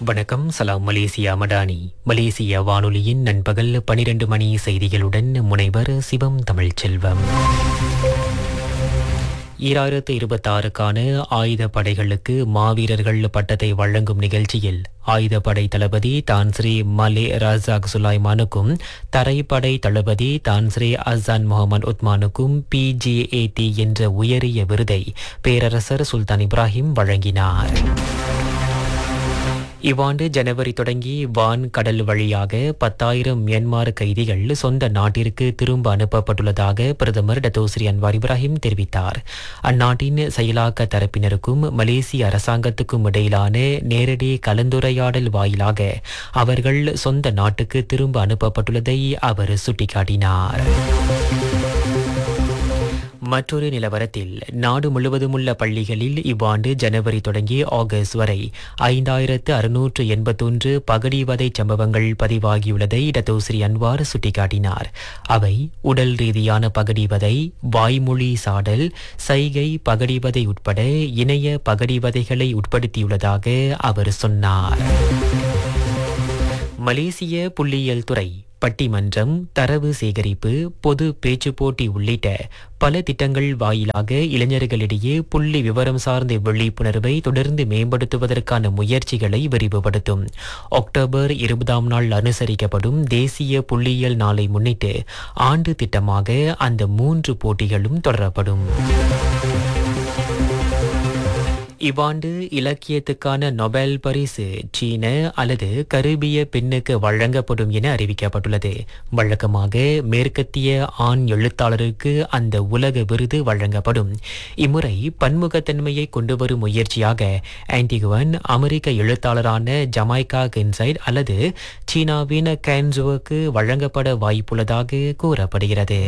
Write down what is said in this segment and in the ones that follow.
வணக்கம் சலாம் மலேசியா மடானி மலேசிய வானொலியின் நண்பகல் பனிரெண்டு மணி செய்திகளுடன் முனைவர் சிவம் தமிழ்ச்செல்வம் ஈராயிரத்து இருபத்தாறுக்கான ஆயுத படைகளுக்கு மாவீரர்கள் பட்டத்தை வழங்கும் நிகழ்ச்சியில் ஆயுதப்படை தளபதி தான்ஸ்ரீ மலே ரசாக் சுலைமானுக்கும் தரைப்படை தளபதி தான்ஸ்ரீ அசான் முகமது உத்மானுக்கும் பிஜேஏடி என்ற உயரிய விருதை பேரரசர் சுல்தான் இப்ராஹிம் வழங்கினார் இவ்வாண்டு ஜனவரி தொடங்கி வான் கடல் வழியாக பத்தாயிரம் மியான்மர் கைதிகள் சொந்த நாட்டிற்கு திரும்ப அனுப்பப்பட்டுள்ளதாக பிரதமர் டத்தோஸ்ரீ அன்வார் இப்ராஹிம் தெரிவித்தார் அந்நாட்டின் செயலாக்க தரப்பினருக்கும் மலேசிய அரசாங்கத்துக்கும் இடையிலான நேரடி கலந்துரையாடல் வாயிலாக அவர்கள் சொந்த நாட்டுக்கு திரும்ப அனுப்பப்பட்டுள்ளதை அவர் சுட்டிக்காட்டினார் மற்றொரு நிலவரத்தில் நாடு முழுவதும் உள்ள பள்ளிகளில் இவ்வாண்டு ஜனவரி தொடங்கி ஆகஸ்ட் வரை ஐந்தாயிரத்து அறுநூற்று எண்பத்தொன்று பகடிவதை சம்பவங்கள் பதிவாகியுள்ளதை டத்தோஸ்ரீ அன்வார் சுட்டிக்காட்டினார் அவை உடல் ரீதியான பகடிவதை வாய்மொழி சாடல் சைகை பகடிவதை உட்பட இணைய பகடிவதைகளை உட்படுத்தியுள்ளதாக அவர் சொன்னார் மலேசிய புள்ளியியல் துறை பட்டிமன்றம் தரவு சேகரிப்பு பொது பேச்சு போட்டி உள்ளிட்ட பல திட்டங்கள் வாயிலாக இளைஞர்களிடையே புள்ளி விவரம் சார்ந்த விழிப்புணர்வை தொடர்ந்து மேம்படுத்துவதற்கான முயற்சிகளை விரிவுபடுத்தும் அக்டோபர் இருபதாம் நாள் அனுசரிக்கப்படும் தேசிய புள்ளியியல் நாளை முன்னிட்டு ஆண்டு திட்டமாக அந்த மூன்று போட்டிகளும் தொடரப்படும் இவ்வாண்டு இலக்கியத்துக்கான நொபேல் பரிசு சீன அல்லது கரீபிய பெண்ணுக்கு வழங்கப்படும் என அறிவிக்கப்பட்டுள்ளது வழக்கமாக மேற்கத்திய ஆண் எழுத்தாளருக்கு அந்த உலக விருது வழங்கப்படும் இம்முறை பன்முகத்தன்மையை கொண்டுவரும் முயற்சியாக ஆன்டிகுவன் அமெரிக்க எழுத்தாளரான ஜமைக்கா கென்சைட் அல்லது சீனாவின் கேன்சுவுக்கு வழங்கப்பட வாய்ப்புள்ளதாக கூறப்படுகிறது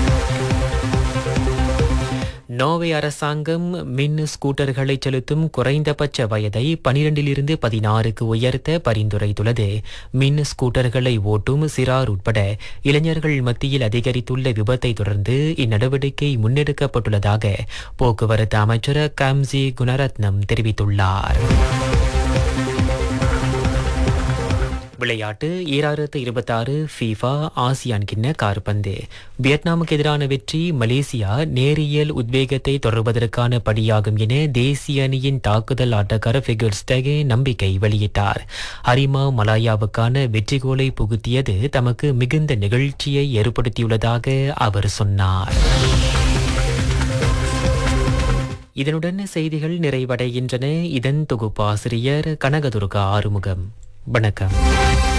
நோர்வே அரசாங்கம் மின் ஸ்கூட்டர்களை செலுத்தும் குறைந்தபட்ச வயதை பனிரெண்டிலிருந்து பதினாறுக்கு உயர்த்த பரிந்துரைத்துள்ளது மின் ஸ்கூட்டர்களை ஓட்டும் சிறார் உட்பட இளைஞர்கள் மத்தியில் அதிகரித்துள்ள விபத்தை தொடர்ந்து இந்நடவடிக்கை முன்னெடுக்கப்பட்டுள்ளதாக போக்குவரத்து அமைச்சர் காம்சி குணரத்னம் தெரிவித்துள்ளார் விளையாட்டு ஈராயிரத்து இருபத்தாறு ஃபீஃபா ஆசியான் கிண்ண கார்பந்து வியட்நாமுக்கு எதிரான வெற்றி மலேசியா நேரியல் உத்வேகத்தை தொடர்வதற்கான படியாகும் என தேசிய அணியின் தாக்குதல் ஆட்டக்காரர் ஃபிகர் ஸ்டெகே நம்பிக்கை வெளியிட்டார் ஹரிமா மலாயாவுக்கான வெற்றி கோலை புகுத்தியது தமக்கு மிகுந்த நிகழ்ச்சியை ஏற்படுத்தியுள்ளதாக அவர் சொன்னார் இதனுடன் செய்திகள் நிறைவடைகின்றன இதன் தொகுப்பாசிரியர் கனகதுர்கா ஆறுமுகம் வணக்கம்